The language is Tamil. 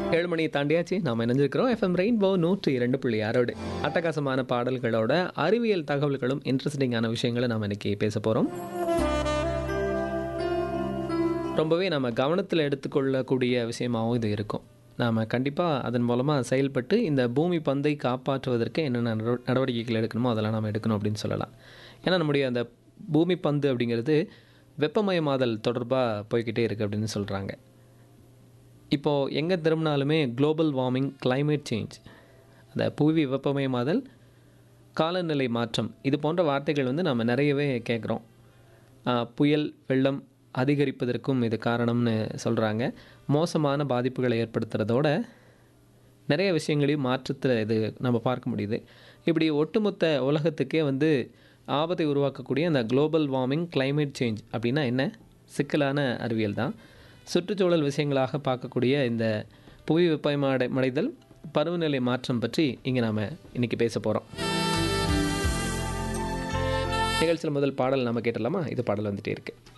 ஏழு மணியை தாண்டியாச்சு நாம் இணைஞ்சிருக்கிறோம் எஃப்எம் ரெயின்போ நூற்றி இரண்டு புள்ளி ஆறோடு அட்டகாசமான பாடல்களோட அறிவியல் தகவல்களும் இன்ட்ரெஸ்டிங்கான விஷயங்களை நாம் இன்னைக்கு பேச போகிறோம் ரொம்பவே நம்ம கவனத்தில் எடுத்துக்கொள்ளக்கூடிய விஷயமாகவும் இது இருக்கும் நாம் கண்டிப்பாக அதன் மூலமாக செயல்பட்டு இந்த பூமி பந்தை காப்பாற்றுவதற்கு என்னென்ன நடவ- நடவடிக்கைகள் எடுக்கணுமோ அதெல்லாம் நாம் எடுக்கணும் அப்படின்னு சொல்லலாம் ஏன்னா நம்முடைய அந்த பூமி பந்து அப்படிங்கிறது வெப்பமயமாதல் தொடர்பாக போய்க்கிட்டே இருக்குது அப்படின்னு சொல்கிறாங்க இப்போது எங்கே திரும்பினாலுமே குளோபல் வார்மிங் climate சேஞ்ச் அந்த புவி வெப்பமயமாதல் காலநிலை மாற்றம் இது போன்ற வார்த்தைகள் வந்து நம்ம நிறையவே கேட்குறோம் புயல் வெள்ளம் அதிகரிப்பதற்கும் இது காரணம்னு சொல்கிறாங்க மோசமான பாதிப்புகளை ஏற்படுத்துறதோட நிறைய விஷயங்களையும் மாற்றத்தில் இது நம்ம பார்க்க முடியுது இப்படி ஒட்டுமொத்த உலகத்துக்கே வந்து ஆபத்தை உருவாக்கக்கூடிய அந்த குளோபல் வார்மிங் climate சேஞ்ச் அப்படின்னா என்ன சிக்கலான அறிவியல் தான் சுற்றுச்சூழல் விஷயங்களாக பார்க்கக்கூடிய இந்த புவி வெப்பமடை மடைதல் பருவநிலை மாற்றம் பற்றி இங்கே நாம் இன்றைக்கி பேச போகிறோம் நிகழ்ச்சியில் முதல் பாடல் நம்ம கேட்டலாமா இது பாடல் வந்துட்டே இருக்கு